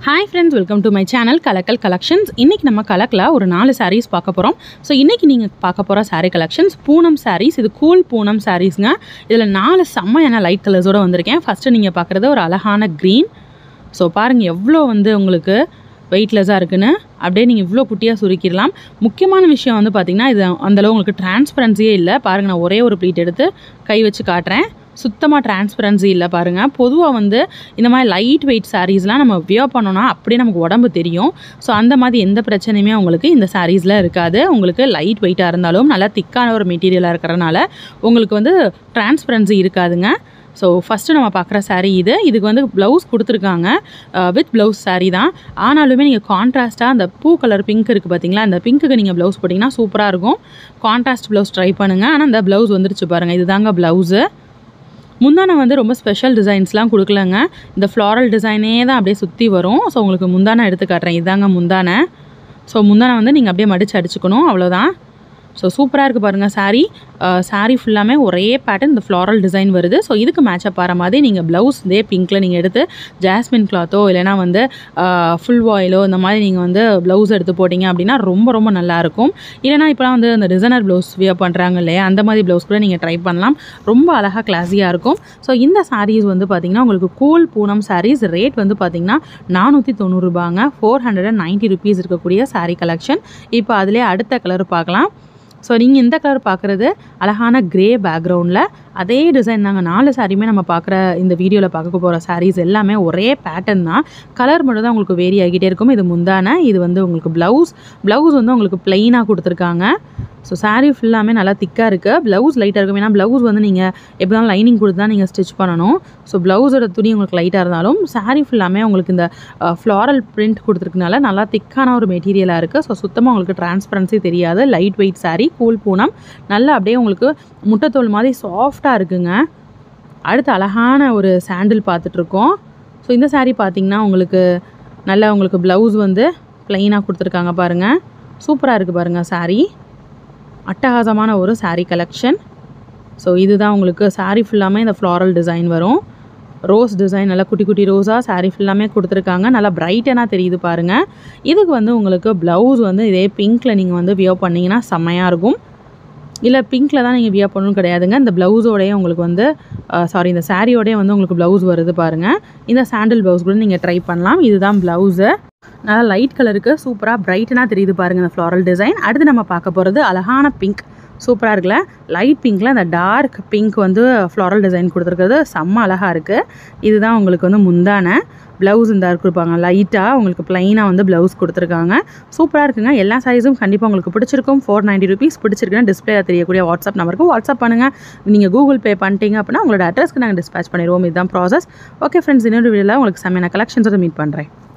hi friends welcome to my channel Kalakkal collections இன்றைக்கி நம்ம கலக்கில் ஒரு நாலு sarees பார்க்க போகிறோம் ஸோ இன்றைக்கி நீங்கள் பார்க்க போகிற saree கலெக்ஷன்ஸ் பூனம் sarees இது கூல் பூனம் சாரீஸ்ங்க இதில் நாலு செம்மையான லைட் கலர்ஸோடு வந்திருக்கேன் ஃபஸ்ட்டு நீங்கள் பார்க்குறது ஒரு அழகான க்ரீன் ஸோ பாருங்கள் எவ்வளோ வந்து உங்களுக்கு வெயிட்லெஸ்ஸாக இருக்குன்னு அப்படியே நீங்கள் இவ்வளோ குட்டியாக சுருக்கிடலாம் முக்கியமான விஷயம் வந்து பார்த்திங்கன்னா இது அந்தளவு உங்களுக்கு டிரான்ஸ்பரன்சியே இல்லை பாருங்கள் நான் ஒரே ஒரு ப்ளீட் எடுத்து கை வச்சு காட்டுறேன் சுத்தமாக டிரான்ஸ்பரன்சி இல்லை பாருங்கள் பொதுவாக வந்து இந்த மாதிரி லைட் வெயிட் சாரீஸ்லாம் நம்ம வியர் பண்ணோன்னா அப்படியே நமக்கு உடம்பு தெரியும் ஸோ அந்த மாதிரி எந்த பிரச்சனையுமே உங்களுக்கு இந்த சாரீஸில் இருக்காது உங்களுக்கு லைட் வெயிட்டாக இருந்தாலும் நல்லா திக்கான ஒரு மெட்டீரியலாக இருக்கிறனால உங்களுக்கு வந்து டிரான்ஸ்பரன்சி இருக்காதுங்க ஸோ ஃபஸ்ட்டு நம்ம பார்க்குற saree இது இதுக்கு வந்து ப்ளவுஸ் கொடுத்துருக்காங்க வித் ப்ளவுஸ் saree தான் ஆனாலுமே நீங்கள் கான்ட்ராஸ்ட்டாக அந்த பூ கலர் பிங்க் இருக்குது பார்த்தீங்களா அந்த பிங்க்குக்கு நீங்கள் ப்ளவுஸ் போட்டிங்கன்னா சூப்பராக இருக்கும் கான்ட்ராஸ்ட் ப்ளவுஸ் ட்ரை பண்ணுங்கள் ஆனால் அந்த ப்ளவுஸ் வந்துருச்சு பாருங்கள் இதுதாங்க ப்ளவுஸு முந்தானை வந்து ரொம்ப ஸ்பெஷல் டிசைன்ஸ்லாம் கொடுக்கலங்க இந்த ஃப்ளாரல் டிசைனே தான் அப்படியே சுற்றி வரும் ஸோ உங்களுக்கு முந்தானை எடுத்து காட்டுறேன் இதாங்க முந்தானை ஸோ முந்தானை வந்து நீங்கள் அப்படியே மடித்து அடிச்சுக்கணும் அவ்வளோதான் ஸோ சூப்பராக இருக்குது பாருங்கள் saree saree ஃபுல்லாமே ஒரே பேட்டர்ன் இந்த ஃப்ளாரல் டிசைன் வருது ஸோ இதுக்கு மேட்சப் ஆகிற மாதிரி நீங்கள் ப்ளவுஸ் இதே பிங்க்கில் நீங்கள் எடுத்து ஜாஸ்மின் கிளாத்தோ இல்லைனா வந்து ஃபுல் வாயிலோ இந்த மாதிரி நீங்கள் வந்து ப்ளவுஸ் எடுத்து போட்டிங்க அப்படின்னா ரொம்ப ரொம்ப நல்லாயிருக்கும் இல்லைனா இப்போலாம் வந்து அந்த டிசைனர் ப்ளவுஸ் வியர் பண்ணுறாங்க இல்லையா அந்த மாதிரி ப்ளவுஸ் கூட நீங்கள் ட்ரை பண்ணலாம் ரொம்ப அழகாக கிளாஸியாக இருக்கும் ஸோ இந்த sarees வந்து பார்த்திங்கன்னா உங்களுக்கு கூல் பூனம் sarees ரேட் வந்து பார்த்திங்கன்னா நானூற்றி தொண்ணூறுபாங்க four hundred and ninety rupees இருக்கக்கூடிய saree கலெக்ஷன் இப்போ அதிலே அடுத்த கலர் பார்க்கலாம் ஸோ நீங்கள் இந்த கலர் பார்க்குறது அழகான கிரே பேக்ரவுண்டில் அதே டிசைன் நாங்கள் நாலு சாரியுமே நம்ம பார்க்குற இந்த வீடியோவில் பார்க்க போகிற சாரீஸ் எல்லாமே ஒரே பேட்டர்ன் தான் கலர் மட்டும் தான் உங்களுக்கு வேரி ஆகிட்டே இருக்கும் இது முந்தான இது வந்து உங்களுக்கு ப்ளவுஸ் ப்ளவுஸ் வந்து உங்களுக்கு ப்ளைனாக கொடுத்துருக்காங்க ஸோ saree ஃபுல்லாமே நல்லா திக்காக இருக்குது ப்ளவுஸ் லைட்டாக இருக்கும் ஏன்னா ப்ளவுஸ் வந்து நீங்கள் எப்படினாலும் லைனிங் கொடுத்து தான் நீங்கள் ஸ்டிச் பண்ணணும் ஸோ ப்ளவுஸோட துணி உங்களுக்கு லைட்டாக இருந்தாலும் saree ஃபுல்லாமே உங்களுக்கு இந்த ஃப்ளாரல் பிரிண்ட் கொடுத்துருக்கனால நல்லா திக்கான ஒரு மெட்டீரியலாக இருக்குது ஸோ சுத்தமாக உங்களுக்கு டிரான்ஸ்பரன்சி தெரியாது light weight saree cool Poonam நல்லா அப்படியே உங்களுக்கு முட்டைத்தோல் மாதிரி சாஃப்டாக இருக்குங்க அடுத்து அழகான ஒரு சாண்டில் பார்த்துட்ருக்கோம் ஸோ இந்த saree பார்த்தீங்கன்னா உங்களுக்கு நல்லா உங்களுக்கு ப்ளவுஸ் வந்து ப்ளைனாக கொடுத்துருக்காங்க பாருங்கள் சூப்பராக இருக்குது பாருங்கள் saree அட்டகாசமான ஒரு saree கலெக்ஷன் ஸோ இதுதான் உங்களுக்கு saree ஃபுல்லாமே இந்த ஃப்ளாரல் டிசைன் வரும் ரோஸ் டிசைன் நல்லா குட்டி குட்டி ரோஸாக saree ஃபுல்லாமே கொடுத்துருக்காங்க நல்லா பிரைட்டனாக தெரியுது பாருங்கள் இதுக்கு வந்து உங்களுக்கு ப்ளவுஸ் வந்து இதே பிங்க்கில் நீங்கள் வந்து வியர் பண்ணிங்கன்னா செம்மையாக இருக்கும் இல்லை பிங்க்கில் தான் நீங்கள் வியர் பண்ணணும் கிடையாதுங்க இந்த ப்ளவுஸோடய உங்களுக்கு வந்து சாரி இந்த சாரியோடய வந்து உங்களுக்கு ப்ளவுஸ் வருது பாருங்கள் இந்த சாண்டில் ப்ளவுஸ் கூட நீங்கள் ட்ரை பண்ணலாம் இதுதான் ப்ளவுஸு நல்லா லைட் கலருக்கு சூப்பராக பிரைட்டனாக தெரியுது பாருங்கள் இந்த ஃப்ளாரல் டிசைன் அடுத்து நம்ம பார்க்க போகிறது அழகான பிங்க் சூப்பராக இருக்குல்ல லைட் பிங்க்கில் அந்த டார்க் பிங்க் வந்து ஃப்ளாரல் டிசைன் கொடுத்துருக்கிறது செம்ம அழகாக இருக்குது இதுதான் உங்களுக்கு வந்து முந்தான ப்ளவுஸ் இந்த கொடுப்பாங்க லைட்டாக உங்களுக்கு ப்ளைனாக வந்து ப்ளவுஸ் கொடுத்துருக்காங்க சூப்பராக இருக்குங்க எல்லா சைஸும் கண்டிப்பாக உங்களுக்கு பிடிச்சிருக்கும் ஃபோர் நைன்ட்டி ருபீஸ் பிடிச்சிருக்குன்னா டிஸ்பிளேல தெரியக்கூடிய வாட்ஸ்அப் நம்பருக்கு வாட்ஸ்அப் பண்ணுங்கள் நீங்கள் கூகுள் பே பண்ணிட்டீங்க அப்படின்னா உங்களோட அட்ரஸ்க்கு நாங்கள் டிஸ்பேச் பண்ணிடுவோம் இதுதான் ப்ராசஸ் ஓகே ஃப்ரெண்ட்ஸ் இன்னொரு வீடியோவில் உங்களுக்கு செம்மையான கலெக்ஷன்ஸோட மீட் பண்ணுறேன்